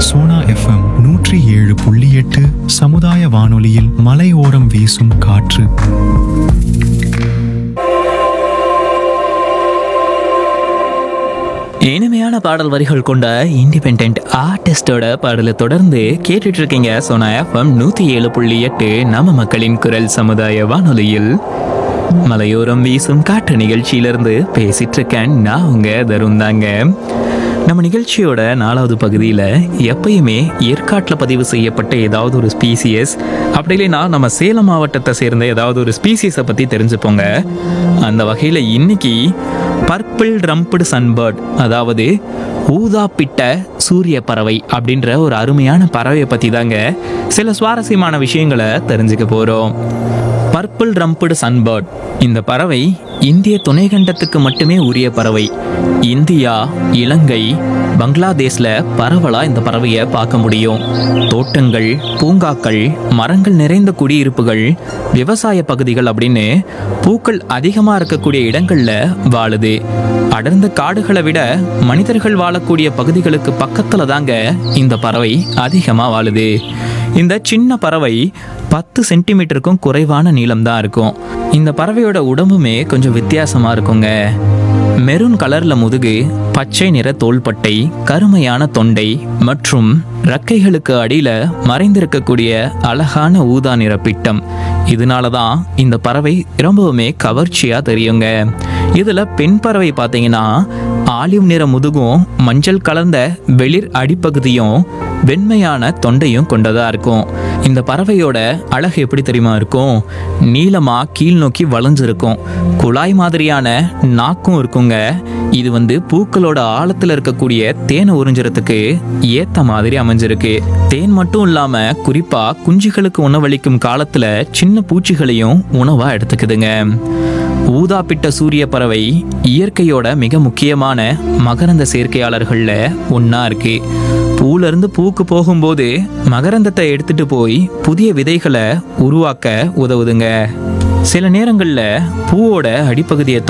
Sona FM நூற்றி ஏழு புள்ளி எட்டு சமுதாய வானொலியில் மலையோரம் வீசும் காற்று இனிமையான பாடல் வரிகள் கொண்ட இண்டிபெண்ட் ஆர்டிஸ்டோட பாடலை தொடர்ந்து கேட்டுட்டு இருக்கீங்க சோனா எஃப்எம் நூத்தி ஏழு புள்ளி எட்டு நம்ம மக்களின் குரல் சமுதாய வானொலியில் மலையோரம் வீசும் காற்று நிகழ்ச்சியிலிருந்து பேசிட்டு இருக்கேன் நான் உங்க தருண் தாங்க நம்ம நிகழ்ச்சியோட நாலாவது பகுதியில் எப்பயுமே ஏற்காட்டில் பதிவு செய்யப்பட்ட ஏதாவது ஒரு ஸ்பீசியஸ் அப்படி இல்லைன்னா நம்ம சேலம் மாவட்டத்தை சேர்ந்த ஏதாவது ஒரு ஸ்பீசிஸை பற்றி தெரிஞ்சுப்போங்க அந்த வகையில் இன்னைக்கு பர்பிள் ரம்புடு சன்பர்ட் அதாவது ஊதாப்பிட்ட சூரிய பறவை அப்படின்ற ஒரு அருமையான பறவையை பற்றி தாங்க சில சுவாரஸ்யமான விஷயங்களை தெரிஞ்சுக்க போகிறோம் பர்பிள் ரம்புடு சன்பர்ட் இந்த பறவை இந்திய துணைக்கண்டத்துக்கு மட்டுமே உரிய பறவை இந்தியா இலங்கை பங்களாதேஷ்ல பரவலா இந்த பறவையை பார்க்க முடியும் தோட்டங்கள் பூங்காக்கள் மரங்கள் நிறைந்த குடியிருப்புகள் விவசாய பகுதிகள் அப்படின்னு பூக்கள் அதிகமா இருக்கக்கூடிய இடங்கள்ல வாழுது அடர்ந்த காடுகளை விட மனிதர்கள் வாழக்கூடிய பகுதிகளுக்கு பக்கத்துல தாங்க இந்த பறவை அதிகமா வாழுது இந்த சின்ன பறவை பத்து சென்டிமீட்டருக்கும் குறைவான நீளம் தான் இருக்கும் இந்த பறவையோட உடம்புமே கொஞ்சம் வித்தியாசமா இருக்குங்க மெரூன் கலர்ல முதுகு பச்சை நிற தோள்பட்டை கருமையான தொண்டை மற்றும் ரெக்கைகளுக்கு அடியில மறைந்திருக்கக்கூடிய அழகான ஊதா நிற பிட்டம் இதனால தான் இந்த பறவை ரொம்பவுமே கவர்ச்சியா தெரியுங்க இதுல பெண் பறவை பார்த்தீங்கன்னா ஆலிவ் நிற முதுகும் மஞ்சள் கலந்த வெளிர் அடிப்பகுதியும் வெண்மையான தொண்டையும் கொண்டதா இருக்கும் இந்த பறவையோட அழகு எப்படி தெரியுமா இருக்கும் நீளமா கீழ் நோக்கி வளைஞ்சிருக்கும் குழாய் மாதிரியான நாக்கும் இருக்குங்க இது வந்து பூக்களோட ஆழத்துல இருக்கக்கூடிய தேனை உறிஞ்சுறதுக்கு ஏத்த மாதிரி அமைஞ்சிருக்கு தேன் மட்டும் இல்லாம குறிப்பா குஞ்சுகளுக்கு உணவளிக்கும் காலத்துல சின்ன பூச்சிகளையும் உணவா எடுத்துக்குதுங்க ஊதாப்பிட்ட சூரிய பறவை இயற்கையோட மிக முக்கியமான மகரந்த சேர்க்கையாளர்கள்ல ஒண்ணா இருக்கு பூல இருந்து பூக்கு போகும்போது மகரந்தத்தை எடுத்துட்டு போய் புதிய விதைகளை உருவாக்க உதவுதுங்க சில நேரங்கள்ல பூவோட அடிப்பகுதியை